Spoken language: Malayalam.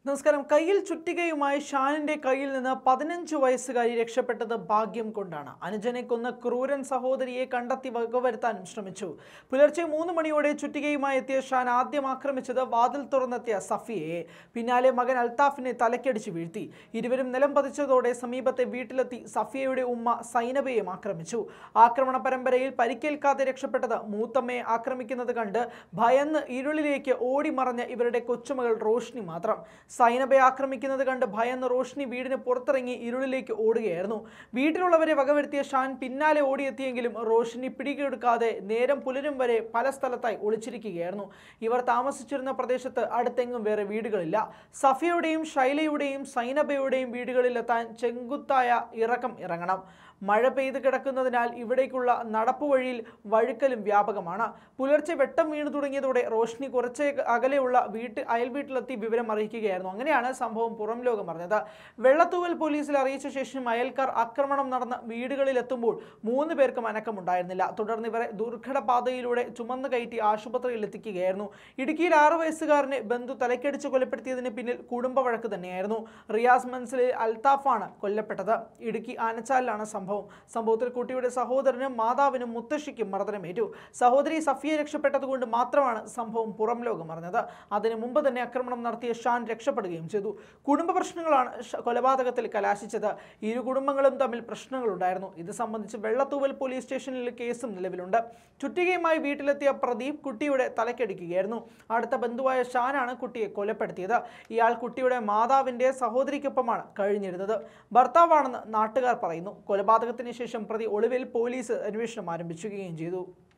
നമസ്കാരം കയ്യിൽ ചുറ്റികയുമായി ഷാനിന്റെ കയ്യിൽ നിന്ന് പതിനഞ്ച് വയസ്സുകാരി രക്ഷപ്പെട്ടത് ഭാഗ്യം കൊണ്ടാണ് അനുജനെ കൊന്ന ക്രൂരൻ സഹോദരിയെ കണ്ടെത്തി വകവരുത്താനും ശ്രമിച്ചു പുലർച്ചെ മൂന്ന് മണിയോടെ ചുറ്റികയുമായി എത്തിയ ഷാൻ ആദ്യം ആക്രമിച്ചത് വാതിൽ തുറന്നെത്തിയ സഫിയയെ പിന്നാലെ മകൻ അൽത്താഫിനെ തലക്കടിച്ച് വീഴ്ത്തി ഇരുവരും നിലം പതിച്ചതോടെ സമീപത്തെ വീട്ടിലെത്തി സഫിയയുടെ ഉമ്മ സൈനബയും ആക്രമിച്ചു ആക്രമണ പരമ്പരയിൽ പരിക്കേൽക്കാതെ രക്ഷപ്പെട്ടത് മൂത്തമ്മയെ ആക്രമിക്കുന്നത് കണ്ട് ഭയന്ന് ഇരുളിലേക്ക് ഓടി മറഞ്ഞ ഇവരുടെ കൊച്ചുമകൾ റോഷ്നി മാത്രം സൈനബയെ ആക്രമിക്കുന്നത് കണ്ട് ഭയന്ന് റോഷ്നി വീടിന് പുറത്തിറങ്ങി ഇരുളിലേക്ക് ഓടുകയായിരുന്നു വീട്ടിലുള്ളവരെ വകവരുത്തിയ ഷാൻ പിന്നാലെ ഓടിയെത്തിയെങ്കിലും റോഷിനി പിടികെടുക്കാതെ നേരം പുലരും വരെ പല സ്ഥലത്തായി ഒളിച്ചിരിക്കുകയായിരുന്നു ഇവർ താമസിച്ചിരുന്ന പ്രദേശത്ത് അടുത്തെങ്ങും വേറെ വീടുകളില്ല സഫിയുടെയും ഷൈലയുടെയും സൈനബയുടെയും വീടുകളിലെത്താൻ ചെങ്കുത്തായ ഇറക്കം ഇറങ്ങണം മഴ പെയ്ത് കിടക്കുന്നതിനാൽ ഇവിടേക്കുള്ള നടപ്പുവഴിയിൽ വഴുക്കലും വ്യാപകമാണ് പുലർച്ചെ വെട്ടം വീണു തുടങ്ങിയതോടെ റോഷ്നി കുറച്ച് അകലെയുള്ള വീട്ട് അയൽവീട്ടിലെത്തി വിവരം അറിയിക്കുകയായിരുന്നു അങ്ങനെയാണ് സംഭവം പുറം ലോകം അറിഞ്ഞത് വെള്ളത്തൂവൽ പോലീസിൽ അറിയിച്ച ശേഷം അയൽക്കാർ ആക്രമണം നടന്ന വീടുകളിലെത്തുമ്പോൾ മൂന്ന് പേർക്കും അനക്കമുണ്ടായിരുന്നില്ല തുടർന്ന് ഇവരെ ദുർഘടപാതയിലൂടെ ചുമന്നു കയറ്റി ആശുപത്രിയിൽ എത്തിക്കുകയായിരുന്നു ഇടുക്കിയിൽ ആറു വയസ്സുകാരനെ ബന്ധു തലക്കടിച്ച് കൊലപ്പെടുത്തിയതിന് പിന്നിൽ കുടുംബ വഴക്ക് തന്നെയായിരുന്നു റിയാസ് മൻസിലിൽ അൽത്താഫാണ് കൊല്ലപ്പെട്ടത് ഇടുക്കി ആനച്ചാലിലാണ് സംഭവം സംഭവത്തിൽ കുട്ടിയുടെ സഹോദരനും മാതാവിനും മുത്തശ്ശിക്കും മർദ്ദനമേറ്റു സഹോദരി സഫിയെ രക്ഷപ്പെട്ടതുകൊണ്ട് മാത്രമാണ് സംഭവം പുറം ലോകം അറിഞ്ഞത് അതിനു മുമ്പ് തന്നെ ആക്രമണം നടത്തിയ ഷാൻ രക്ഷപ്പെടുകയും ചെയ്തു കുടുംബ പ്രശ്നങ്ങളാണ് ഷ- കൊലപാതകത്തിൽ കലാശിച്ചത് ഇരു കുടുംബങ്ങളും തമ്മിൽ പ്രശ്നങ്ങളുണ്ടായിരുന്നു ഇത് സംബന്ധിച്ച് വെള്ളത്തൂവൽ പോലീസ് സ്റ്റേഷനിൽ കേസും നിലവിലുണ്ട് ചുറ്റികയുമായി വീട്ടിലെത്തിയ പ്രദീപ് കുട്ടിയുടെ തലക്കടിക്കുകയായിരുന്നു അടുത്ത ബന്ധുവായ ഷാനാണ് കുട്ടിയെ കൊലപ്പെടുത്തിയത് ഇയാൾ കുട്ടിയുടെ മാതാവിന്റെ സഹോദരിക്കൊപ്പമാണ് കഴിഞ്ഞിരുന്നത് ഭർത്താവാണെന്ന് നാട്ടുകാർ പറയുന്നു കൊലപാതകത്തിന് ശേഷം പ്രതി ഒളിവിൽ പോലീസ് അന്വേഷണം ആരംഭിക്കുകയും ചെയ്തു